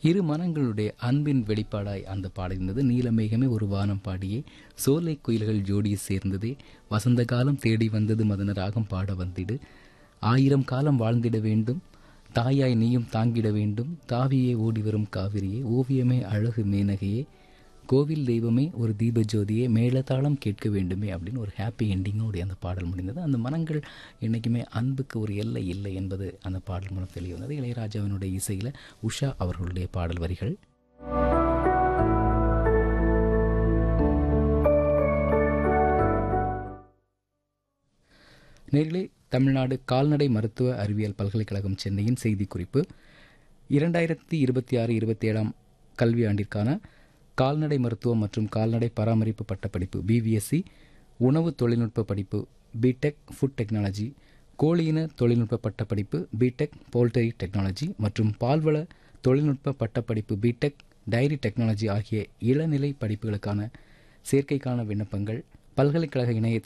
இரு மனங்களுடைய அன்பின் வெளிப்பாடாய் அந்த பாடியிருந்தது நீலமேகமே ஒரு வானம் பாடியே சோலை குயில்கள் ஜோடி சேர்ந்ததே வசந்த காலம் தேடி வந்தது மதன ராகம் பாட வந்திடு ஆயிரம் காலம் வாழ்ந்திட வேண்டும் தாயாய் நீயும் தாங்கிட வேண்டும் தாவியே ஓடி வரும் காவிரியே ஓவியமே அழகு மேனகையே கோவில் தெய்வமே ஒரு தீப ஜோதியே மேளதாளம் கேட்க வேண்டுமே அப்படின்னு ஒரு ஹாப்பி எண்டிங்கோடு அந்த பாடல் முடிந்தது அந்த மனங்கள் என்றைக்குமே அன்புக்கு ஒரு எல்லை இல்லை என்பது அந்த பாடல் மூலம் தெரிய வந்தது இளையராஜாவினுடைய இசையில் உஷா அவர்களுடைய பாடல் வரிகள் நேர்களே தமிழ்நாடு கால்நடை மருத்துவ அறிவியல் பல்கலைக்கழகம் சென்னையின் செய்திக்குறிப்பு இரண்டாயிரத்தி இருபத்தி ஆறு இருபத்தி ஏழாம் கல்வியாண்டிற்கான கால்நடை மருத்துவம் மற்றும் கால்நடை பராமரிப்பு பட்டப்படிப்பு பிவிஎஸ்சி உணவு தொழில்நுட்ப படிப்பு பிடெக் ஃபுட் டெக்னாலஜி கோழியின தொழில்நுட்ப பட்டப்படிப்பு பிடெக் போல்ட்ரி டெக்னாலஜி மற்றும் பால்வள தொழில்நுட்ப பட்டப்படிப்பு பிடெக் டைரி டெக்னாலஜி ஆகிய இளநிலை படிப்புகளுக்கான சேர்க்கைக்கான விண்ணப்பங்கள் பல்கலைக்கழக இணையத்தில்